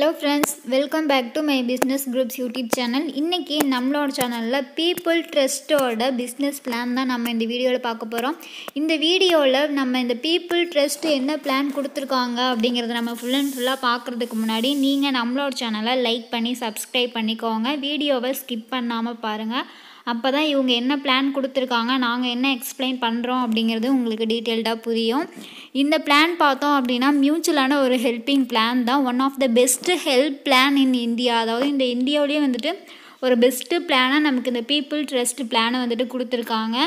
hello friends welcome back to my business groups YouTube channel இன்றைக்கி நம்மளோட சேனலில் people ட்ரஸ்ட்டோட business plan தான் நம்ம இந்த வீடியோவில் பார்க்க போகிறோம் இந்த வீடியோவில் நம்ம இந்த பீப்புள் ட்ரஸ்ட் என்ன பிளான் கொடுத்துருக்காங்க அப்படிங்கிறத நம்ம ஃபுல் அண்ட் ஃபுல்லாக பார்க்குறதுக்கு முன்னாடி நீங்கள் நம்மளோட சேனலை லைக் பண்ணி சப்ஸ்கிரைப் பண்ணிக்கோங்க வீடியோவை ஸ்கிப் பண்ணாமல் பாருங்கள் அப்போ தான் இவங்க என்ன பிளான் கொடுத்துருக்காங்க நாங்கள் என்ன எக்ஸ்பிளைன் பண்ணுறோம் அப்படிங்கிறது உங்களுக்கு டீட்டெயில்டாக புரியும் இந்த பிளான் பார்த்தோம் அப்படின்னா மியூச்சுவலான ஒரு ஹெல்பிங் பிளான் தான் one of the best help plan in India அதாவது இந்த இந்தியாவிலேயே வந்துட்டு ஒரு பெஸ்ட்டு பிளானாக நமக்கு இந்த பீப்புள் ட்ரஸ்ட் பிளானை வந்துட்டு கொடுத்துருக்காங்க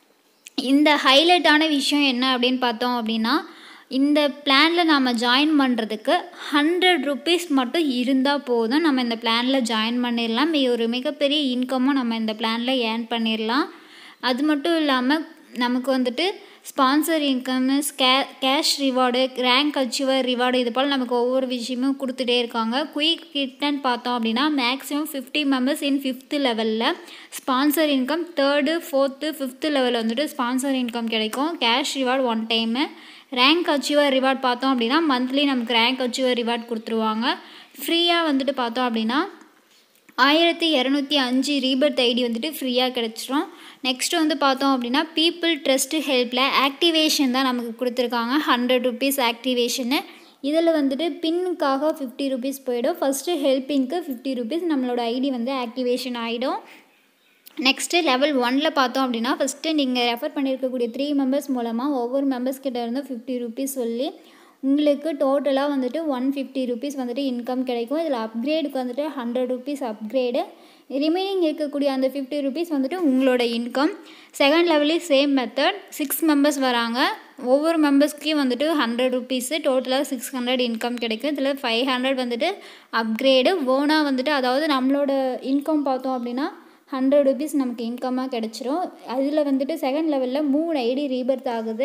இந்த ஹைலைட்டான விஷயம் என்ன அப்படின்னு பார்த்தோம் அப்படின்னா இந்த பிளானில் நாம் ஜாயின் பண்ணுறதுக்கு ஹண்ட்ரட் ருபீஸ் மட்டும் இருந்தால் போதும் நம்ம இந்த பிளானில் ஜாயின் பண்ணிடலாம் ஒரு மிகப்பெரிய இன்கமும் நம்ம இந்த பிளானில் ஏர்ன் பண்ணிடலாம் அது மட்டும் இல்லாமல் நமக்கு வந்துட்டு ஸ்பான்சர் இன்கம்மு கே cash reward rank achiever reward இது போல் நமக்கு ஒவ்வொரு விஷயமும் கொடுத்துட்டே இருக்காங்க குயிக் கிட்டன் பார்த்தோம் அப்படின்னா maximum fifty members in fifth லெவலில் sponsor income third fourth fifth லெவலில் வந்துட்டு ஸ்பான்சர் இன்கம் கிடைக்கும் cash reward one time rank achiever reward பார்த்தோம் அப்படின்னா மந்த்லி நமக்கு ரேங்க் அச்சீவர் ரிவார்ட் கொடுத்துருவாங்க ஃப்ரீயாக வந்துட்டு பார்த்தோம் அப்படின்னா ஆயிரத்தி இரநூத்தி அஞ்சு ரீபர்த் ஐடி வந்துட்டு ஃப்ரீயாக கிடச்சிரும் நெக்ஸ்ட் வந்து பார்த்தோம் அப்படின்னா பீப்புள் ட்ரஸ்ட் ஹெல்ப்பில் ஆக்டிவேஷன் தான் நமக்கு கொடுத்துருக்காங்க ஹண்ட்ரட் ருபீஸ் ஆக்டிவேஷனு இதில் வந்துட்டு பின்னுக்காக ஃபிஃப்டி ருபீஸ் போயிடும் ஃபஸ்ட்டு ஹெல்ப்பிங்க்கு ஃபிஃப்டி ருபீஸ் நம்மளோட ஐடி வந்து ஆக்டிவேஷன் ஆகிடும் நெக்ஸ்ட்டு லெவல் ஒனில் பார்த்தோம் அப்படின்னா ஃபஸ்ட்டு நீங்கள் ரெஃபர் பண்ணியிருக்கக்கூடிய த்ரீ மெம்பர்ஸ் மூலமாக ஒவ்வொரு மெம்பர்ஸ் கிட்ட இருந்து ஃபிஃப்டி ருபீஸ் சொல்லி உங்களுக்கு டோட்டலாக வந்துட்டு ஒன் ஃபிஃப்டி ருபீஸ் வந்துட்டு இன்கம் கிடைக்கும் இதில் அப்கிரேடுக்கு வந்துட்டு ஹண்ட்ரட் ருபீஸ் அப்கிரேடு ரிமைனிங் இருக்கக்கூடிய அந்த ஃபிஃப்டி ருபீஸ் வந்துட்டு உங்களோட இன்கம் செகண்ட் லெவலையும் சேம் மெத்தட் சிக்ஸ் மெம்பர்ஸ் வராங்க ஒவ்வொரு மெம்பர்ஸ்க்கும் வந்துட்டு ஹண்ட்ரட் ருபீஸு டோட்டலாக சிக்ஸ் ஹண்ட்ரட் இன்கம் கிடைக்கும் இதில் ஃபைவ் ஹண்ட்ரட் வந்துட்டு அப்கிரேடு ஓனாக வந்துட்டு அதாவது நம்மளோட இன்கம் பார்த்தோம் அப்படின்னா ஹண்ட்ரட் ருபீஸ் நமக்கு இன்கமாக கிடச்சிரும் அதில் வந்துட்டு செகண்ட் லெவலில் மூணு ஐடி ரீபர்த் ஆகுது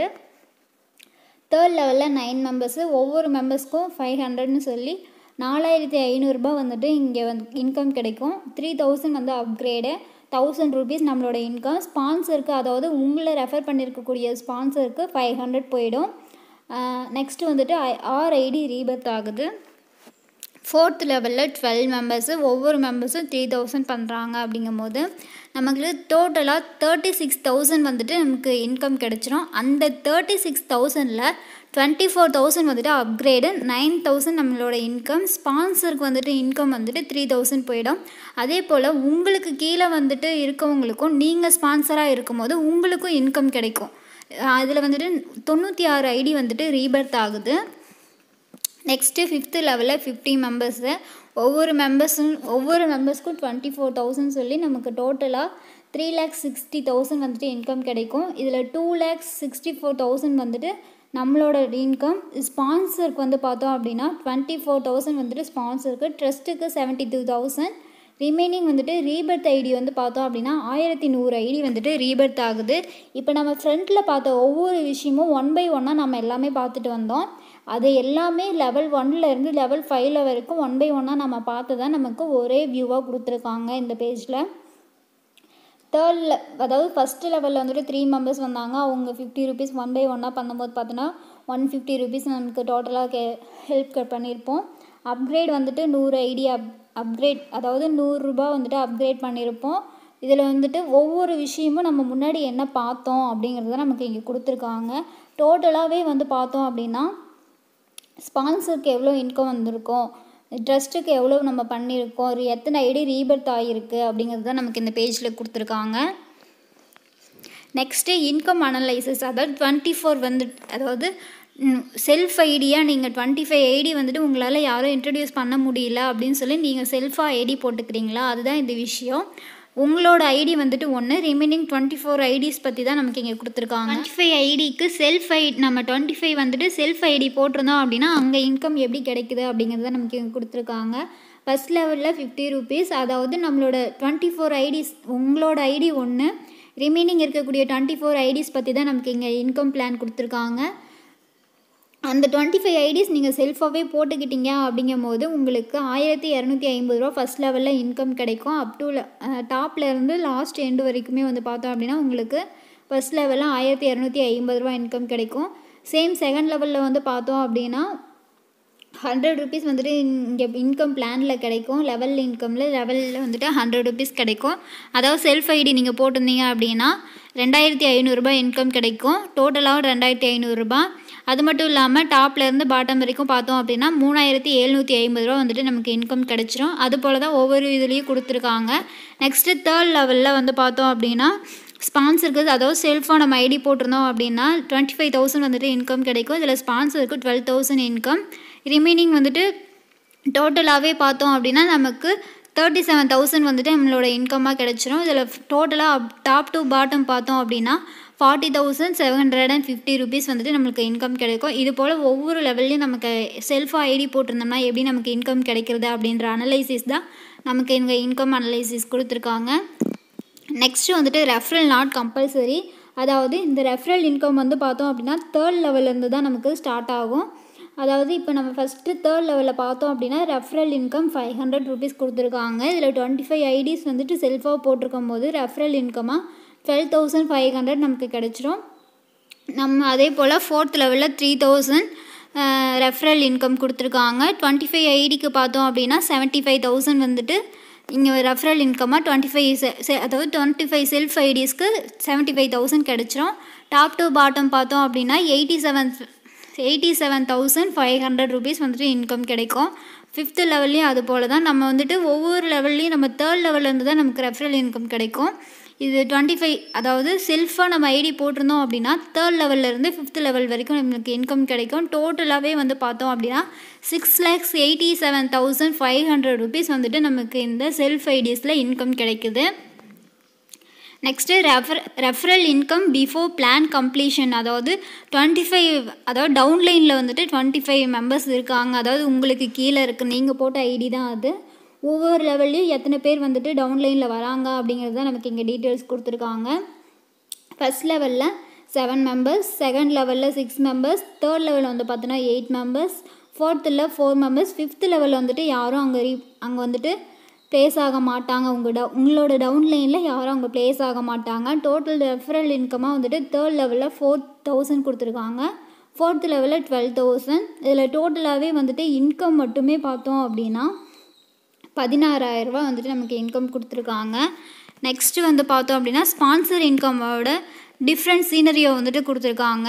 தேர்ட் லெவலில் நைன் மெம்பர்ஸு ஒவ்வொரு மெம்பர்ஸ்க்கும் ஃபைவ் ஹண்ட்ரட்னு சொல்லி நாலாயிரத்தி ஐநூறுரூபா வந்துட்டு இங்கே வந்து இன்கம் கிடைக்கும் த்ரீ தௌசண்ட் வந்து அப்கிரேடு தௌசண்ட் ருபீஸ் நம்மளோட இன்கம் ஸ்பான்சருக்கு அதாவது உங்களை ரெஃபர் பண்ணியிருக்கக்கூடிய ஸ்பான்சருக்கு ஃபைவ் ஹண்ட்ரட் போயிடும் நெக்ஸ்ட்டு வந்துட்டு ஆர் ஐடி ரீபர்த் ஆகுது ஃபோர்த் லெவலில் டுவெல் மெம்பர்ஸு ஒவ்வொரு மெம்பர்ஸும் த்ரீ தௌசண்ட் பண்ணுறாங்க அப்படிங்கும் போது நமக்கு டோட்டலாக தேர்ட்டி சிக்ஸ் தௌசண்ட் வந்துட்டு நமக்கு இன்கம் கிடச்சிரும் அந்த தேர்ட்டி சிக்ஸ் தௌசண்டில் டுவெண்ட்டி ஃபோர் தௌசண்ட் வந்துட்டு அப்கிரேடு நைன் தௌசண்ட் நம்மளோட இன்கம் ஸ்பான்சருக்கு வந்துட்டு இன்கம் வந்துட்டு த்ரீ தௌசண்ட் போயிடும் அதே போல் உங்களுக்கு கீழே வந்துட்டு இருக்கவங்களுக்கும் நீங்கள் ஸ்பான்சராக இருக்கும்போது உங்களுக்கும் இன்கம் கிடைக்கும் அதில் வந்துட்டு தொண்ணூற்றி ஆறு ஐடி வந்துட்டு ரீபர்த் ஆகுது நெக்ஸ்ட்டு ஃபிஃப்த்து லெவலில் ஃபிஃப்டி மெம்பர்ஸு ஒவ்வொரு மெம்பர்ஸும் ஒவ்வொரு மெம்பர்ஸ்க்கும் டுவெண்ட்டி ஃபோர் தௌசண்ட் சொல்லி நமக்கு டோட்டலாக த்ரீ லேக்ஸ் சிக்ஸ்டி தௌசண்ட் வந்துட்டு இன்கம் கிடைக்கும் இதில் two lakhs sixty four thousand வந்துட்டு நம்மளோட இன்கம் ஸ்பான்சருக்கு வந்து பார்த்தோம் அப்படின்னா டுவெண்ட்டி ஃபோர் தௌசண்ட் வந்துட்டு ஸ்பான்சருக்கு ட்ரஸ்ட்டுக்கு செவன்ட்டி டூ தௌசண்ட் ரிமைனிங் வந்துட்டு ரீபர்த் ஐடி வந்து பார்த்தோம் அப்படின்னா ஆயிரத்தி நூறு ஐடி வந்துட்டு ரீபர்த் ஆகுது இப்போ நம்ம ஃப்ரண்ட்டில் பார்த்த ஒவ்வொரு விஷயமும் ஒன் பை ஒன்னாக நம்ம எல்லாமே பார்த்துட்டு வந்தோம் அது எல்லாமே லெவல் ஒன்னில் இருந்து லெவல் ஃபைவ்ல வரைக்கும் ஒன் பை ஒன்னாக நம்ம பார்த்து தான் நமக்கு ஒரே வியூவாக கொடுத்துருக்காங்க இந்த பேஜில் தேர்டில் அதாவது ஃபஸ்ட்டு லெவலில் வந்துட்டு த்ரீ மெம்பர்ஸ் வந்தாங்க அவங்க ஃபிஃப்டி ருபீஸ் ஒன் பை ஒன்னாக பண்ணும்போது பார்த்தோன்னா ஒன் ஃபிஃப்டி ருபீஸ் நமக்கு டோட்டலாக கே ஹெல்ப் பண்ணியிருப்போம் அப்கிரேட் வந்துட்டு நூறு ஐடி அப் அப்கிரேட் அதாவது நூறுரூபா வந்துட்டு அப்கிரேட் பண்ணியிருப்போம் இதில் வந்துட்டு ஒவ்வொரு விஷயமும் நம்ம முன்னாடி என்ன பார்த்தோம் அப்படிங்கிறத நமக்கு இங்கே கொடுத்துருக்காங்க டோட்டலாகவே வந்து பார்த்தோம் அப்படின்னா ஸ்பான்சருக்கு எவ்வளோ இன்கம் வந்திருக்கோம் ட்ரஸ்ட்டுக்கு எவ்வளோ நம்ம பண்ணியிருக்கோம் ஒரு எத்தனை ஐடி ரீபர்த் ஆகிருக்கு அப்படிங்கிறது தான் நமக்கு இந்த பேஜில் கொடுத்துருக்காங்க நெக்ஸ்ட்டு இன்கம் அனலைசிஸ் அதாவது டுவெண்ட்டி ஃபோர் வந்து அதாவது செல்ஃப் ஐடியாக நீங்கள் டுவெண்ட்டி ஃபைவ் ஐடி வந்துட்டு உங்களால் யாரும் இன்ட்ரடியூஸ் பண்ண முடியல அப்படின்னு சொல்லி நீங்கள் செல்ஃபாக ஐடி போட்டுக்கிறீங்களா அதுதான் இந்த விஷயம் உங்களோட ஐடி வந்துட்டு ஒன்று ரிமைனிங் டுவெண்ட்டி ஃபோர் ஐடிஸ் பற்றி தான் நமக்கு இங்கே கொடுத்துருக்காங்க டுவெண்ட்டி ஃபைவ் ஐடிக்கு செல்ஃப் ஐ நம்ம டுவெண்ட்டி ஃபைவ் வந்துட்டு செல்ஃப் ஐடி போட்டிருந்தோம் அப்படின்னா அங்கே இன்கம் எப்படி கிடைக்குது அப்படிங்கிறத நமக்கு இங்கே கொடுத்துருக்காங்க ஃபஸ்ட் லெவலில் ஃபிஃப்டி ருபீஸ் அதாவது நம்மளோட டுவெண்ட்டி ஃபோர் ஐடிஸ் உங்களோட ஐடி ஒன்று ரிமைனிங் இருக்கக்கூடிய டுவெண்ட்டி ஃபோர் ஐடிஸ் பற்றி தான் நமக்கு இங்கே இன்கம் பிளான் கொடுத்துருக்காங்க அந்த டுவெண்ட்டி ஃபைவ் ஐடிஸ் நீங்கள் செல்ஃபாகவே போட்டுக்கிட்டீங்க அப்படிங்கும் போது உங்களுக்கு ஆயிரத்தி இரநூத்தி ஐம்பது ரூபா ஃபஸ்ட் லெவலில் இன்கம் கிடைக்கும் அப் டு டாப்லேருந்து லாஸ்ட் எண்டு வரைக்குமே வந்து பார்த்தோம் அப்படின்னா உங்களுக்கு ஃபஸ்ட் லெவலில் ஆயிரத்தி இரநூத்தி ஐம்பது ரூபா இன்கம் கிடைக்கும் சேம் செகண்ட் லெவலில் வந்து பார்த்தோம் அப்படின்னா ஹண்ட்ரட் ருபீஸ் வந்துட்டு இங்கே இன்கம் பிளானில் கிடைக்கும் லெவல் இன்கமில் லெவலில் வந்துட்டு ஹண்ட்ரட் ருபீஸ் கிடைக்கும் அதாவது செல்ஃப் ஐடி நீங்கள் போட்டிருந்தீங்க அப்படின்னா ரெண்டாயிரத்தி ஐநூறுரூபா இன்கம் கிடைக்கும் டோட்டலாகவும் ரெண்டாயிரத்தி ஐநூறுரூபா அது மட்டும் இல்லாமல் டாப்லேருந்து பாட்டம் வரைக்கும் பார்த்தோம் அப்படின்னா மூணாயிரத்தி எழுநூற்றி ஐம்பது ரூபா வந்துட்டு நமக்கு இன்கம் கிடச்சிரும் அது போல் தான் ஒவ்வொரு இதுலேயும் கொடுத்துருக்காங்க நெக்ஸ்ட்டு தேர்ட் லெவலில் வந்து பார்த்தோம் அப்படின்னா ஸ்பான்சருக்கு அதாவது செல்ஃபோன் நம்ம ஐடி போட்டிருந்தோம் அப்படின்னா டுவெண்ட்டி ஃபைவ் தௌசண்ட் வந்துட்டு இன்கம் கிடைக்கும் இதில் ஸ்பான்சருக்கு டுவெல் தௌசண்ட் இன்கம் ரிமைனிங் வந்துட்டு டோட்டலாகவே பார்த்தோம் அப்படின்னா நமக்கு தேர்ட்டி செவன் தௌசண்ட் வந்துட்டு நம்மளோட இன்கமாக கிடச்சிரும் இதில் டோட்டலாக டாப் டு பாட்டம் பார்த்தோம் அப்படின்னா forty thousand seven hundred and fifty rupees வந்துட்டு நம்மளுக்கு இன்கம் கிடைக்கும் இது போல் ஒவ்வொரு லெவல்லையும் நமக்கு செல்ஃபாக ஐடி போட்டிருந்தோம்னா எப்படி நமக்கு இன்கம் கிடைக்கிறது அப்படின்ற அனலைசிஸ் தான் நமக்கு இங்கே இன்கம் அனலைசிஸ் கொடுத்துருக்காங்க நெக்ஸ்ட்டு வந்துட்டு ரெஃபரல் நாட் கம்பல்சரி அதாவது இந்த ரெஃபரல் இன்கம் வந்து பார்த்தோம் அப்படின்னா தேர்ட் லெவல்லேருந்து தான் நமக்கு ஸ்டார்ட் ஆகும் அதாவது இப்போ நம்ம ஃபஸ்ட்டு தேர்ட் லெவலில் பார்த்தோம் அப்படின்னா referral income five hundred rupees கொடுத்துருக்காங்க இதில் டுவெண்ட்டி ஃபைவ் ஐடிஸ் வந்துட்டு செல்ஃபாக போட்டிருக்கும் போது ரெஃபரல் இன்கமாக டுவெல் தௌசண்ட் ஃபைவ் ஹண்ட்ரட் நமக்கு கிடச்சிரும் நம்ம அதே போல் ஃபோர்த் லெவலில் த்ரீ தௌசண்ட் ரெஃபரல் இன்கம் கொடுத்துருக்காங்க டுவெண்ட்டி ஃபைவ் ஐடிக்கு பார்த்தோம் அப்படின்னா செவன்ட்டி ஃபைவ் தௌசண்ட் வந்துட்டு இங்கே ரெஃபரல் இன்கமாக டுவெண்ட்டி ஃபைவ் அதாவது டுவெண்ட்டி ஃபைவ் செல்ஃப் ஐடிஸ்க்கு செவன்ட்டி ஃபைவ் தௌசண்ட் கிடச்சிரும் டாப் டு பாட்டம் பார்த்தோம் அப்படின்னா eighty seven eighty seven thousand five hundred rupees வந்துட்டு இன்கம் கிடைக்கும் ஃபிஃப்த்து லெவல்லையும் அது போல் தான் நம்ம வந்துட்டு ஒவ்வொரு லெவல்லையும் நம்ம தேர்ட் லெவல்லேருந்து தான் நமக்கு ரெஃபரல் இன்கம் கிடைக்கும் இது டுவெண்ட்டி ஃபைவ் அதாவது செல்ஃபாக நம்ம ஐடி போட்டிருந்தோம் அப்படின்னா தேர்ட் லெவல்லேருந்து ஃபிஃப்த் லெவல் வரைக்கும் நமக்கு இன்கம் கிடைக்கும் டோட்டலாகவே வந்து பார்த்தோம் அப்படின்னா six lakhs eighty seven thousand five hundred rupees வந்துட்டு நமக்கு இந்த செல்ஃப் ஐடிஸில் இன்கம் கிடைக்குது next refer referral income before plan completion அதாவது டுவெண்ட்டி ஃபைவ் அதாவது டவுன்லைனில் வந்துட்டு டுவெண்ட்டி ஃபைவ் மெம்பர்ஸ் இருக்காங்க அதாவது உங்களுக்கு கீழே இருக்குது நீங்கள் போட்ட ஐடி தான் அது ஒவ்வொரு லெவல்லையும் எத்தனை பேர் வந்துட்டு டவுன்லைனில் வராங்க அப்படிங்கிறது தான் நமக்கு இங்கே டீட்டெயில்ஸ் கொடுத்துருக்காங்க ஃபஸ்ட் லெவலில் செவன் மெம்பர்ஸ் செகண்ட் லெவலில் சிக்ஸ் மெம்பர்ஸ் தேர்ட் லெவலில் வந்து பார்த்தோன்னா எயிட் மெம்பர்ஸ் ஃபோர்த்தில் ஃபோர் மெம்பர்ஸ் ஃபிஃப்த் லெவலில் வந்துட்டு யாரும் அங்கே ரீ அங்கே வந்துட்டு ப்ளேஸ் ஆக மாட்டாங்க உங்கள் டவு உங்களோட டவுன்லைனில் யாரும் அங்கே ப்ளேஸ் ஆக மாட்டாங்க டோட்டல் ரெஃபரல் இன்கமாக வந்துட்டு தேர்ட் லெவலில் ஃபோர் தௌசண்ட் கொடுத்துருக்காங்க ஃபோர்த் லெவலில் டுவெல் தௌசண்ட் இதில் டோட்டலாகவே வந்துட்டு இன்கம் மட்டுமே பார்த்தோம் அப்படின்னா பதினாறாயிரரூபா வந்துட்டு நமக்கு இன்கம் கொடுத்துருக்காங்க நெக்ஸ்ட்டு வந்து பார்த்தோம் அப்படின்னா ஸ்பான்சர் இன்கமோட டிஃப்ரெண்ட் சீனரியோ வந்துட்டு கொடுத்துருக்காங்க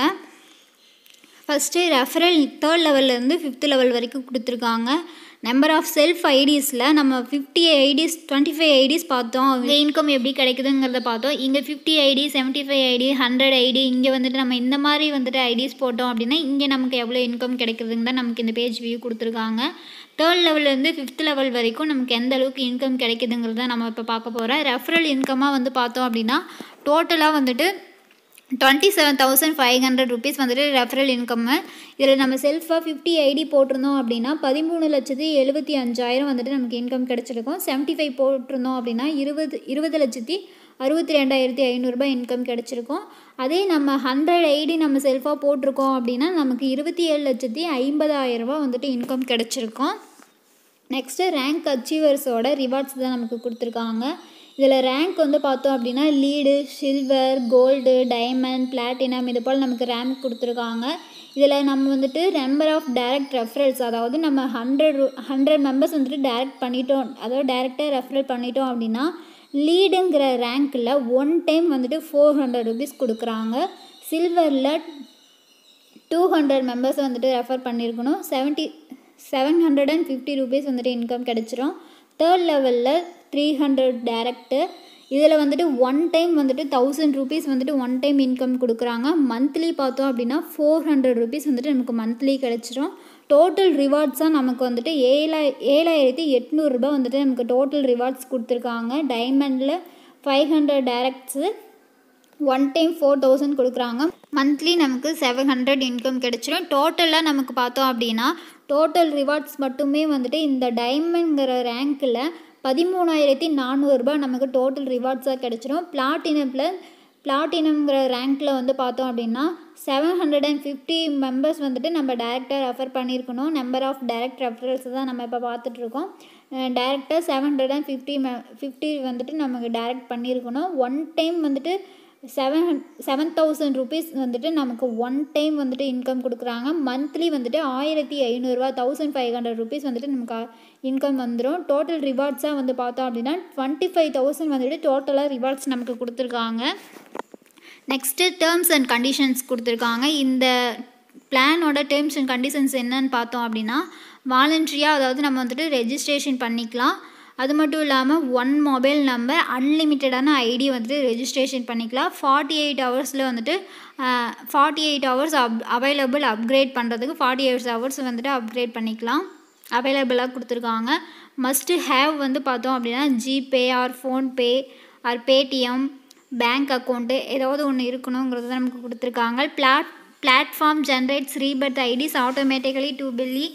ஃபஸ்ட்டு ரெஃபரல் தேர்ட் லெவல்லேருந்து ஃபிஃப்த் லெவல் வரைக்கும் கொடுத்துருக்காங்க நம்பர் ஆஃப் செல்ஃப் ஐடிஸில் நம்ம fifty IDs twenty five IDs பார்த்தோம் இங்கே இன்கம் எப்படி கிடைக்குதுங்கிறத பார்த்தோம் இங்கே fifty ID seventy five ID hundred ID இங்கே வந்துட்டு நம்ம இந்த மாதிரி வந்துட்டு ஐடிஸ் போட்டோம் அப்படின்னா இங்கே நமக்கு எவ்வளோ இன்கம் கிடைக்குதுங்க தான் நமக்கு இந்த பேஜ் வியூ கொடுத்துருக்காங்க தேர்ட் லெவல்லேருந்து ஃபிஃப்த் லெவல் வரைக்கும் நமக்கு எந்த அளவுக்கு இன்கம் கிடைக்குதுங்கிறத நம்ம இப்போ பார்க்க போகிறோம் ரெஃபரல் இன்கமாக வந்து பார்த்தோம் அப்படின்னா டோட்டலாக வந்துட்டு twenty seven thousand five hundred rupees வந்துட்டு ரெஃபரல் இன்கம்மு இதில் நம்ம செல்ஃபாக ஃபிஃப்டி ஐடி போட்டிருந்தோம் அப்படின்னா பதிமூணு லட்சத்தி எழுபத்தி அஞ்சாயிரம் வந்துட்டு நமக்கு இன்கம் கிடச்சிருக்கும் செவன்ட்டி ஃபைவ் போட்டிருந்தோம் அப்படின்னா இருபது இருபது லட்சத்தி அறுபத்தி ரெண்டாயிரத்தி ஐநூறுரூபா இன்கம் கிடச்சிருக்கும் அதே நம்ம ஹண்ட்ரட் ஐடி நம்ம செல்ஃபாக போட்டிருக்கோம் அப்படின்னா நமக்கு இருபத்தி ஏழு லட்சத்தி ஐம்பதாயிரரூபா வந்துட்டு இன்கம் கிடச்சிருக்கும் நெக்ஸ்ட்டு ரேங்க் அச்சீவர்ஸோட ரிவார்ட்ஸ் தான் நமக்கு கொடுத்துருக்காங்க இதில் ரேங்க் வந்து பார்த்தோம் அப்படின்னா lead silver gold diamond platinum இது போல் நமக்கு ரேங்க் கொடுத்துருக்காங்க இதில் நம்ம வந்துட்டு நம்பர் ஆஃப் டைரக்ட் ரெஃபரல்ஸ் அதாவது நம்ம ஹண்ட்ரட் ஹண்ட்ரட் மெம்பர்ஸ் வந்துட்டு டைரக்ட் பண்ணிட்டோம் அதாவது டைரெக்டாக ரெஃபரல் பண்ணிட்டோம் அப்படின்னா லீடுங்கிற ரேங்க்கில் ஒன் டைம் வந்துட்டு ஃபோர் ஹண்ட்ரட் ருபீஸ் கொடுக்குறாங்க சில்வரில் டூ ஹண்ட்ரட் மெம்பர்ஸ் வந்துட்டு ரெஃபர் பண்ணியிருக்கணும் seventy seven hundred and fifty rupees வந்துட்டு இன்கம் கிடச்சிரும் தேர்ட் லெவலில் த்ரீ ஹண்ட்ரட் டேரக்ட்டு இதில் வந்துட்டு ஒன் டைம் வந்துட்டு தௌசண்ட் ருபீஸ் வந்துட்டு ஒன் டைம் இன்கம் கொடுக்குறாங்க மந்த்லி பார்த்தோம் அப்படின்னா ஃபோர் ஹண்ட்ரட் ருபீஸ் வந்துட்டு நமக்கு மந்த்லி கிடச்சிரும் டோட்டல் ரிவார்ட்ஸாக நமக்கு வந்துட்டு ஏழாய் ஏழாயிரத்தி எட்நூறுரூபா வந்துட்டு நமக்கு டோட்டல் ரிவார்ட்ஸ் கொடுத்துருக்காங்க டைமண்டில் five hundred directs one time four thousand கொடுக்குறாங்க மந்த்லி நமக்கு செவன் ஹண்ட்ரட் இன்கம் கிடச்சிரும் டோட்டலாக நமக்கு பார்த்தோம் அப்படின்னா டோட்டல் ரிவார்ட்ஸ் மட்டுமே வந்துட்டு இந்த டைமண்ட்ங்கிற ரேங்க்கில் பதிமூணாயிரத்தி நானூறுரூபா நமக்கு டோட்டல் ரிவார்ட்ஸாக கிடச்சிரும் பிளாட்டினமில் பிளாட்டினம்ங்கிற ரேங்க்கில் வந்து பார்த்தோம் அப்படின்னா seven hundred and fifty members வந்துட்டு நம்ம டேரெக்டாக ரெஃபர் பண்ணியிருக்கணும் நம்பர் ஆஃப் டைரக்ட் ரெஃபரல்ஸ் தான் நம்ம இப்போ பார்த்துட்ருக்கோம் டேரெக்டாக செவன் ஹண்ட்ரட் அண்ட் ஃபிஃப்டி மெ ஃபிஃப்டி வந்துட்டு நமக்கு டேரெக்ட் பண்ணியிருக்கணும் ஒன் டைம் வந்துட்டு செவன் செவன் தௌசண்ட் ருபீஸ் வந்துட்டு நமக்கு ஒன் டைம் வந்துட்டு இன்கம் கொடுக்குறாங்க மந்த்லி வந்துட்டு ஆயிரத்தி ஐநூறுரூவா தௌசண்ட் ஃபைவ் ஹண்ட்ரட் ருபீஸ் வந்துட்டு நமக்கு இன்கம் வந்துடும் டோட்டல் ரிவார்ட்ஸாக வந்து பார்த்தோம் அப்படின்னா டுவெண்ட்டி ஃபைவ் தௌசண்ட் வந்துட்டு டோட்டலாக ரிவார்ட்ஸ் நமக்கு கொடுத்துருக்காங்க நெக்ஸ்ட்டு டேர்ம்ஸ் அண்ட் கண்டிஷன்ஸ் கொடுத்துருக்காங்க இந்த பிளானோட டேர்ம்ஸ் அண்ட் கண்டிஷன்ஸ் என்னன்னு பார்த்தோம் அப்படின்னா வாலண்ட்ரியாக அதாவது நம்ம வந்துட்டு ரெஜிஸ்ட்ரேஷன் பண்ணிக்கலாம் அது மட்டும் இல்லாமல் ஒன் மொபைல் நம்பர் அன்லிமிட்டடான ஐடி வந்துட்டு ரெஜிஸ்ட்ரேஷன் பண்ணிக்கலாம் ஃபார்ட்டி எயிட் ஹவர்ஸில் வந்துட்டு forty eight hours up available upgrade பண்ணுறதுக்கு ஃபார்ட்டி எயிட் ஹவர்ஸ் வந்துட்டு அப்கிரேட் பண்ணிக்கலாம் அவைலபிளாக கொடுத்துருக்காங்க மஸ்ட்டு ஹேவ் வந்து பார்த்தோம் அப்படின்னா GPay or PhonePe or Paytm bank account ஏதாவது ஒன்று இருக்கணுங்கிறது நமக்கு கொடுத்துருக்காங்க பிளாட் platform generates rebirth IDs automatically to fully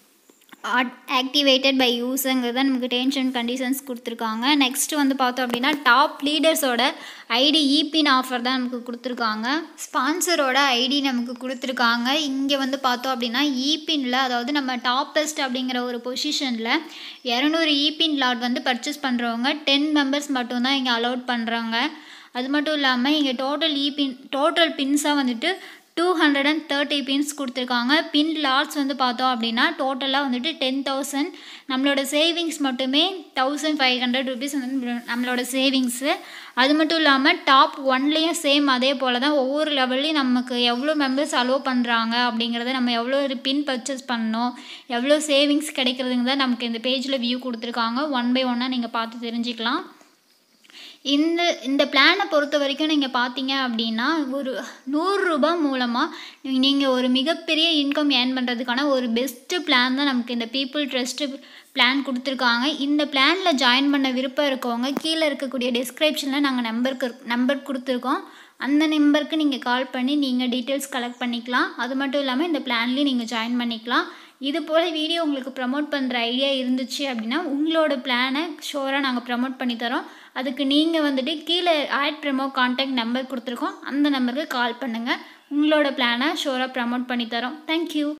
activated by யூஸுங்கிறத நமக்கு டென்ஷன் கண்டிஷன்ஸ் கொடுத்துருக்காங்க நெக்ஸ்ட் வந்து பார்த்தோம் அப்படின்னா டாப் லீடர்ஸோட ஐடி இபின் ஆஃபர் தான் நமக்கு கொடுத்துருக்காங்க ஸ்பான்சரோட ஐடி நமக்கு கொடுத்துருக்காங்க இங்கே வந்து பார்த்தோம் அப்படின்னா இபின்ல அதாவது நம்ம டாப் பெஸ்ட் அப்படிங்கிற ஒரு பொசிஷனில் இரநூறு இபின் லாட் வந்து பர்ச்சேஸ் பண்ணுறவங்க டென் மெம்பர்ஸ் மட்டும்தான் இங்கே அலோட் பண்ணுறாங்க அது மட்டும் இல்லாமல் இங்கே டோட்டல் இபின் டோட்டல் பின்ஸாக வந்துட்டு two hundred and thirty pins கொடுத்துருக்காங்க பின் லாட்ஸ் வந்து பார்த்தோம் அப்படின்னா டோட்டலாக வந்துட்டு டென் தௌசண்ட் நம்மளோட சேவிங்ஸ் மட்டுமே தௌசண்ட் ஃபைவ் ஹண்ட்ரட் ருபீஸ் வந்து நம்மளோட சேவிங்ஸு அது மட்டும் இல்லாமல் டாப் ஒன்லேயும் சேம் அதே போல் தான் ஒவ்வொரு லெவல்லையும் நமக்கு எவ்வளோ மெம்பர்ஸ் அலோவ் பண்ணுறாங்க அப்படிங்கிறத நம்ம எவ்வளோ ஒரு பின் பர்ச்சேஸ் பண்ணணும் எவ்வளோ சேவிங்ஸ் கிடைக்கிறதுங்க தான் நமக்கு இந்த பேஜில் வியூ கொடுத்துருக்காங்க ஒன் பை ஒன்னாக நீங்கள் பார்த்து தெரிஞ்சுக்கலாம் இந்த இந்த பிளானை பொறுத்த வரைக்கும் நீங்கள் பார்த்தீங்க அப்படின்னா ஒரு நூறுரூபா மூலமாக நீங்கள் ஒரு மிகப்பெரிய இன்கம் ஏர்ன் பண்ணுறதுக்கான ஒரு பெஸ்ட்டு பிளான் தான் நமக்கு இந்த பீப்புள் ட்ரஸ்ட்டு பிளான் கொடுத்துருக்காங்க இந்த பிளானில் ஜாயின் பண்ண விருப்பம் இருக்கவங்க கீழே இருக்கக்கூடிய டிஸ்கிரிப்ஷனில் நாங்கள் நம்பருக்கு நம்பர் கொடுத்துருக்கோம் அந்த நம்பருக்கு நீங்கள் கால் பண்ணி நீங்கள் டீட்டெயில்ஸ் கலெக்ட் பண்ணிக்கலாம் அது மட்டும் இல்லாமல் இந்த பிளான்லேயும் நீங்கள் ஜாயின் பண்ணிக்கலாம் இது போல் வீடியோ உங்களுக்கு ப்ரமோட் பண்ணுற ஐடியா இருந்துச்சு அப்படின்னா உங்களோட பிளானை ஷோராக நாங்கள் ப்ரமோட் பண்ணி தரோம் அதுக்கு நீங்கள் வந்துட்டு கீழே ஆட் ப்ரமோ கான்டாக்ட் நம்பர் கொடுத்துருக்கோம் அந்த நம்பருக்கு கால் பண்ணுங்கள் உங்களோட பிளானை ஷோராக ப்ரமோட் பண்ணி தரோம் தேங்க்யூ